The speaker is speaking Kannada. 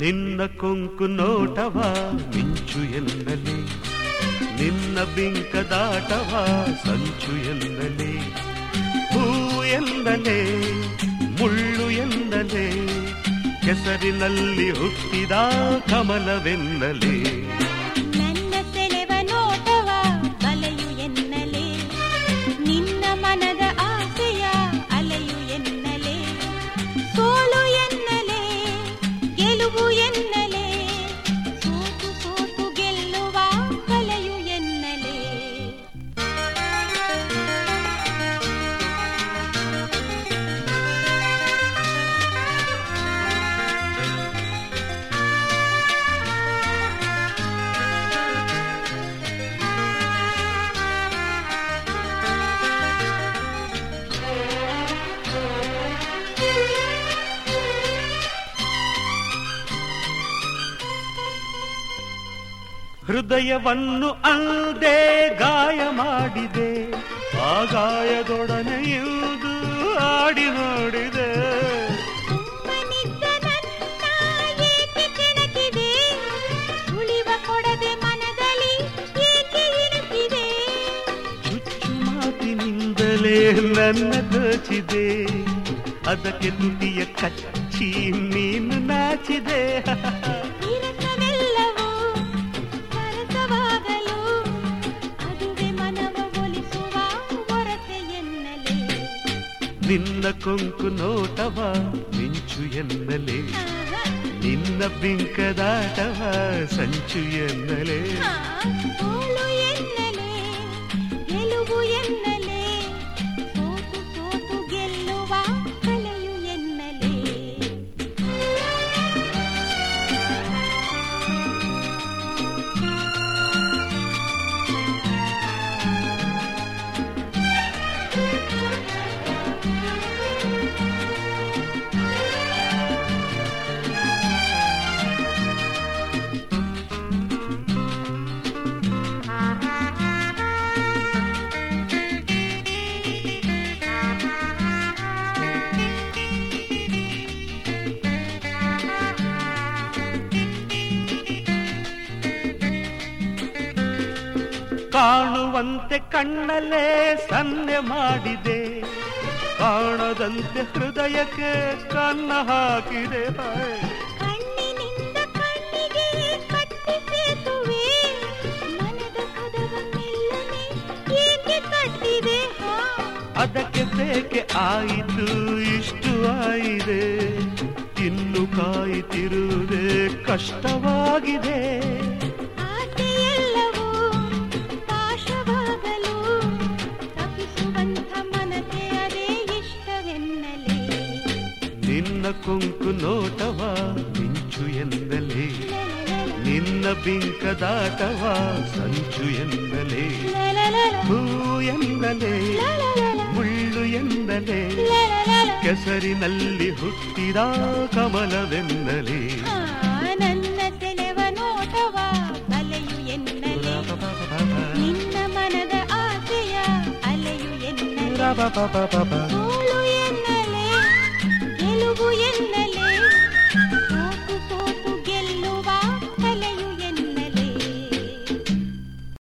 ನಿನ್ನ ಕೊಂಕು ನೋಟವ ಮಿಂಚು ಎನ್ನಲಿ ನಿನ್ನ ಬಿಂಕದಾಟವ ಸಂಚು ಎನ್ನಲಿ ಹೂ ಎಂದಲೇ ಮುಳ್ಳು ಎಂದಲೇ ಕೆಸರಿನಲ್ಲಿ ಹುಟ್ಟಿದ ಕಮಲವೆನ್ನಲೇ ನನ್ನ ಸೆಳೆವ ನೋಟವ ಬಲೆಯು ಎನ್ನಲೇ ನಿನ್ನ ಮನದ ಆಸೆಯ ಅಲೆಯು ಎನ್ನಲೇ ಸೋಲು ಎನ್ನಲೇ ಗೆಲುವು ಎನ್ನಲೇ ಸೋತು ಸೋತು ಗೆಲ್ಲುವ ಕಲೆಯು ಎನ್ನಲೇ ಹೃದಯವನ್ನು ಅಲ್ದೇ ಗಾಯ ಮಾಡಿದೆ ಆ ಗಾಯದೊಡನೆ ಇಳಿದು ಆಡಿ ನೋಡಿದೆ ಸುಮ್ಮನಿದ್ದ ನನ್ನ ಏಕೆ ಕೆಣಕಿದೆ ಉಳಿವ ಕೊಡದೆ ಮನದಲ್ಲಿ ಏಕೆ ಇಣುಕಿದೆ ಚುಚ್ಚು ಮಾತಿನಿಂದಲೇ ನನ್ನ ದೋಚಿದೆ ಅದಕ್ಕೆ ತುಟಿಯ ಕಚ್ಚಿ ನೀನು ನಾಚಿದೆ ವಿರಸವೆಲ್ಲವೂ ಸರಸವಾಗಲು ಅದುವೆ ಮನವ ಒಲಿಸುವ ಹೊರತೆ ಎನ್ನಲೇ ನಿನ್ನ ಕೊಂಕು ನೋಟವ ಮಿಂಚು ಎನ್ನಲೇ ನಿನ್ನ ಬಿಂಕದಾಟವ ಸಂಚು ಎನ್ನಲೇ ಸೋಲು ಎನ್ನಲೇ ಗೆಲುವು ಎನ್ನಲೇ ಸೋತು ಸೋತು ಗೆಲ್ಲುವ ಕಲೆಯು ಎನ್ನಲೇ ಕಾಣುವಂತೆ ಕಣ್ಣಲ್ಲೇ ಸನ್ನೆ ಮಾಡಿದೆ ಕಾಣದಂತೆ ಹೃದಯಕ್ಕೆ ಕನ್ನ ಹಾಕಿದೆ ಹಾಯ್. ಕಣ್ಣಿನಿಂದ ಕಣ್ಣಿಗೆ ಕಟ್ಟಿ ಸೇತುವೆ ಮನದ ಕದವ ಮೆಲ್ಲನೆ ಏಕೆ ಕಟ್ಟಿದೆ ಹಾ ಅದಕ್ಕೆ ಬೇಕೆ ಆಯಿತು ಇಷ್ಟು ಆಯಿದೆ ಇನ್ನು ಕಾಯುತ್ತಿರುವುದೇ ಕಷ್ಟವಾಗಿದೆ ಆಸೆಯೆಲ್ಲವೂ ಪಾಶವಾಗಲು ತಪ್ಪಿಸುವಂಥ ಮನತೆ ಅದೇ ಇಷ್ಟವೆನ್ನಲೇ ನಿನ್ನ ಕೊಂಕು ನೋಟವ ಮಿಂಚು ಎಂದಲೇ ನಿನ್ನ ಬಿಂಕದಾಟವ ಸಂಚು ಎಂದಲೇ ಹೂ ಎಂದಲೇ ಮುಳ್ಳು ಎಂದಲೇ ಕೆಸರಿನಲ್ಲಿ ಹುಟ್ಟಿದ ಕಮಲವೆನ್ನಲೇ ನನ್ನ ಸೆಳೆವ ನೋಟವ ಬಲೆಯು ಎನ್ನಲೇ ನಿನ್ನ ಮನದ ಆಸೆಯ ಅಲೆಯು ಎನ್ನಲೇ ರ